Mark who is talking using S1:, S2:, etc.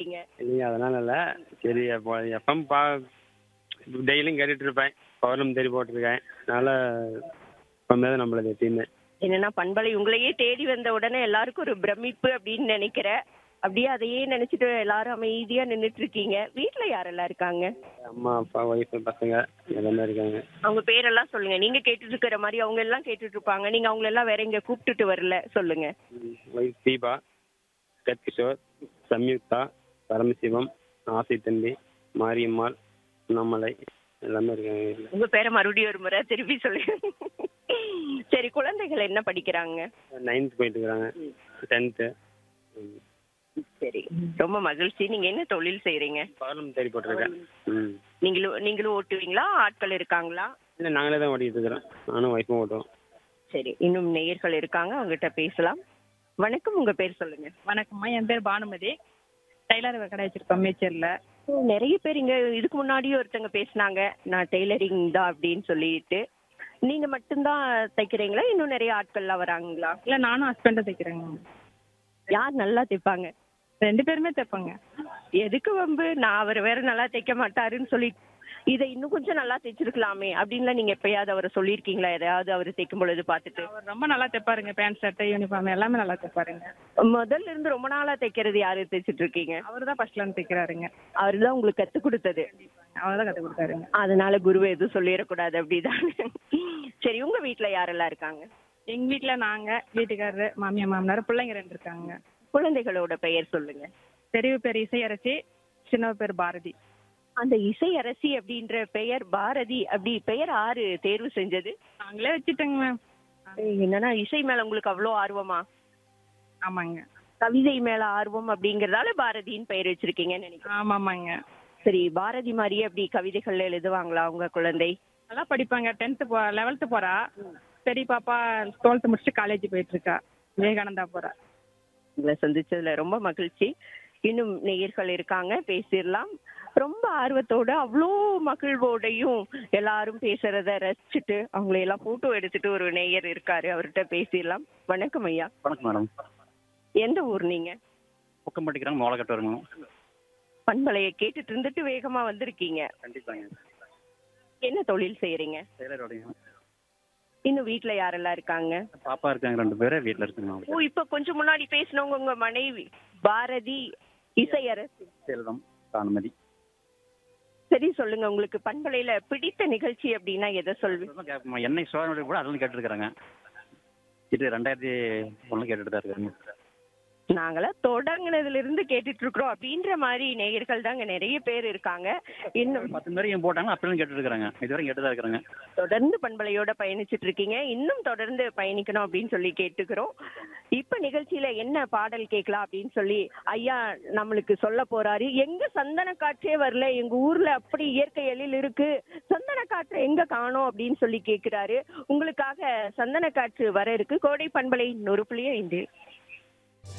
S1: இருக்கீங்க
S2: இல்லைங்க அதனால இல்லை சரி அப்போ எஃப்எம் பா டெய்லியும் கேட்டுட்டு இருப்பேன் பௌர்ணமி தேடி போட்டிருக்கேன் அதனால் எப்பவுமே தான் நம்மளது எப்பயுமே
S1: என்னன்னா பண்பலை உங்களையே தேடி வந்த உடனே எல்லாருக்கும் ஒரு பிரமிப்பு அப்படின்னு நினைக்கிறேன் அப்படியே அதையே நினைச்சிட்டு எல்லாரும் அமைதியா நின்னுட்டு இருக்கீங்க வீட்ல யாரெல்லாம் இருக்காங்க
S2: அம்மா அப்பா ஒய்ஃபு பசங்க எல்லாமே இருக்காங்க
S1: அவங்க பேரெல்லாம் சொல்லுங்க நீங்க கேட்டுட்டு இருக்கிற மாதிரி அவங்க எல்லாம் கேட்டுட்டு இருப்பாங்க நீங்க அவங்கள எல்லாம் வேற இங்க கூப்பிட்டுட்டு வரல சொல்லுங்க
S2: ஒய்ஃப் தீபா கத்கிஷோர் சம்யுக்தா பரமசிவம் ஆசை தம்பி மாரியம்மாள் அண்ணாமலை எல்லாமே இருக்காங்க வீட்டில்
S1: உங்க பேரை மறுபடியும் ஒரு முறை திருப்பி சொல்லுங்க சரி குழந்தைகள் என்ன படிக்கிறாங்க
S2: நைன்த் போயிட்டு இருக்கிறாங்க டென்த்து
S1: சரி ரொம்ப மகிழ்ச்சி நீங்க என்ன தொழில் செய்றீங்க
S2: பௌர்ணமி தேடி போட்டிருக்கேன் ம்
S1: நீங்களும் நீங்களும் ஓட்டுவீங்களா ஆட்கள் இருக்காங்களா
S2: இல்லை நாங்களே தான் ஓட்டிகிட்டு இருக்கிறோம் நானும் ஒய்ஃபும் ஓட்டுவோம்
S1: சரி இன்னும் நேயர்கள் இருக்காங்க அவங்ககிட்ட பேசலாம் வணக்கம் உங்க பேர் சொல்லுங்க
S3: வணக்கம்மா என் பேர் பானுமதி டைலர் கடை வச்சிருக்கோம் மேச்சேரியில்
S1: ஓ, நிறைய பேர் இங்க இதுக்கு முன்னாடியே ஒருத்தங்க பேசுனாங்க நான் டெய்லரிங் தான் அப்படின்னு சொல்லிட்டு நீங்க மட்டும்தான் தைக்கிறீங்களா இன்னும் நிறைய ஆட்கள்லாம் வராங்களா
S3: இல்லை நானும் ஹஸ்பண்டும் தைக்கிறேங்க
S1: யார் நல்லா தைப்பாங்க
S3: ரெண்டு பேருமே தைப்பேங்க
S1: எதுக்கு வம்பு நான் அவர் வேற நல்லா தைக்க மாட்டாருன்னு சொல்லி இதை இன்னும் கொஞ்சம் நல்லா தைச்சிருக்கலாமே அப்படின்லாம் நீங்க எப்பயாவது அவரை சொல்லியிருக்கீங்களா எதையாவது அவர் தைக்கும் பொழுது பார்த்துட்டு
S3: அவர் ரொம்ப நல்லா தைப்பாருங்க பேண்ட் ஷர்ட்டு யூனிஃபார்ம் எல்லாமே நல்லா தைப்பாருங்க
S1: முதல்ல இருந்து ரொம்ப நாளா தைக்கிறது யாரு தைச்சிட்டு இருக்கீங்க
S3: அவர் தான் ஃபர்ஸ்ட்ல இருந்து தைக்கிறாருங்க
S1: அவர் தான் உங்களுக்கு கத்து கொடுத்தது
S3: அவர் தான் கற்றுக் கொடுத்தாருங்க
S1: அதனால குருவை எதுவும் சொல்லிடக்கூடாது அப்படிதான் சரி உங்க வீட்ல யாரெல்லாம் இருக்காங்க
S3: எங்கள் வீட்டில் நாங்கள் வீட்டுக்காரரு மாமியார் மாமனார் பிள்ளைங்க ரெண்டு இருக்காங்க
S1: குழந்தைகளோட பெயர் சொல்லுங்க
S3: பெரிய பேர் இசையரசி சின்ன பேர் பாரதி
S1: அந்த இசை அரசி அப்படின்ற பெயர் பாரதி அப்படி பெயர் ஆறு தேர்வு செஞ்சது
S3: நாங்களே வச்சுட்டோங்க மேம்
S1: என்னன்னா இசை மேல உங்களுக்கு அவ்வளோ ஆர்வமா
S3: ஆமாங்க
S1: கவிதை மேல ஆர்வம் அப்படிங்கறதால பாரதின்னு பெயர் வச்சிருக்கீங்கன்னு நினைக்கிறேன்
S3: ஆமாம் ஆமாங்க
S1: சரி பாரதி மாதிரியே அப்படி கவிதைகள் எழுதுவாங்களா உங்க குழந்தை
S3: நல்லா படிப்பாங்க டென்த்து போ லெவல்த்து போகிறா பெரிய பாப்பா டுவெல்த்து முடிச்சுட்டு காலேஜ் போயிட்டு இருக்கா விவேகானந்தா போகிறா
S1: உங்களை சந்திச்சதுல ரொம்ப மகிழ்ச்சி இன்னும் நேயர்கள் இருக்காங்க பேசிடலாம் ரொம்ப ஆர்வத்தோட அவ்வளோ மகிழ்வோடையும் எல்லாரும் பேசுறத ரசிச்சுட்டு அவங்களை எல்லாம் போட்டோ எடுத்துட்டு ஒரு நேயர் இருக்காரு அவர்கிட்ட பேசிடலாம் வணக்கம் ஐயா
S4: வணக்கம் மேடம்
S1: எந்த ஊர் நீங்க
S4: பக்கம் படிக்கிறாங்க மோளக்கட்டு வருங்க
S1: பண்பலையை கேட்டுட்டு இருந்துட்டு வேகமா வந்திருக்கீங்க
S4: கண்டிப்பாங்க
S1: என்ன தொழில் செய்யறீங்க
S4: டெய்லரோடையும்
S1: இன்னும் வீட்ல யாரெல்லாம் இருக்காங்க
S4: பாப்பா இருக்காங்க ரெண்டு பேரும் வீட்டில் இருக்குங்க
S1: ஓ இப்ப கொஞ்சம் முன்னாடி பேசினவங்க உங்க மனைவி பாரதி இசையரசி
S4: செல்வம் அனுமதி
S1: சரி சொல்லுங்க உங்களுக்கு பண்பலையில பிடித்த நிகழ்ச்சி அப்படின்னா எதை சொல்வீங்க
S4: கேட்போம் என்னை சோழனுடைய கூட அதெல்லாம் கேட்டுருக்குறாங்க இது ரெண்டாயிரத்தி ஒன்று கேட்டுட்டு தான் இருக்காங்க
S1: நாங்களாம் தொடங்குனதுல இருந்து கேட்டுட்டு இருக்கிறோம் அப்படின்ற மாதிரி நேயர்கள் தாங்க நிறைய பேர் இருக்காங்க இன்னும்
S4: பத்து பேர் ஏன் போட்டாங்க அப்படின்னு கேட்டுட்டு இருக்கிறாங்க இதுவரை கேட்டு தான் இருக்கிறாங்க
S1: தொடர்ந்து பண்பலையோட பயணிச்சிட்டு இருக்கீங்க இன்னும் தொடர்ந்து பயணிக்கணும் அப்படின்னு சொல்லி கேட்டுக்கிறோம் இப்ப நிகழ்ச்சியில என்ன பாடல் கேட்கலாம் அப்படின்னு சொல்லி ஐயா நம்மளுக்கு சொல்ல போறாரு எங்க சந்தன காற்றே வரல எங்க ஊர்ல அப்படி இயற்கை எழில் இருக்கு சந்தன காற்றை எங்க காணோம் அப்படின்னு சொல்லி கேக்குறாரு உங்களுக்காக சந்தன காற்று வர இருக்கு கோடை பண்பலை நொறு புள்ளிய ஐந்து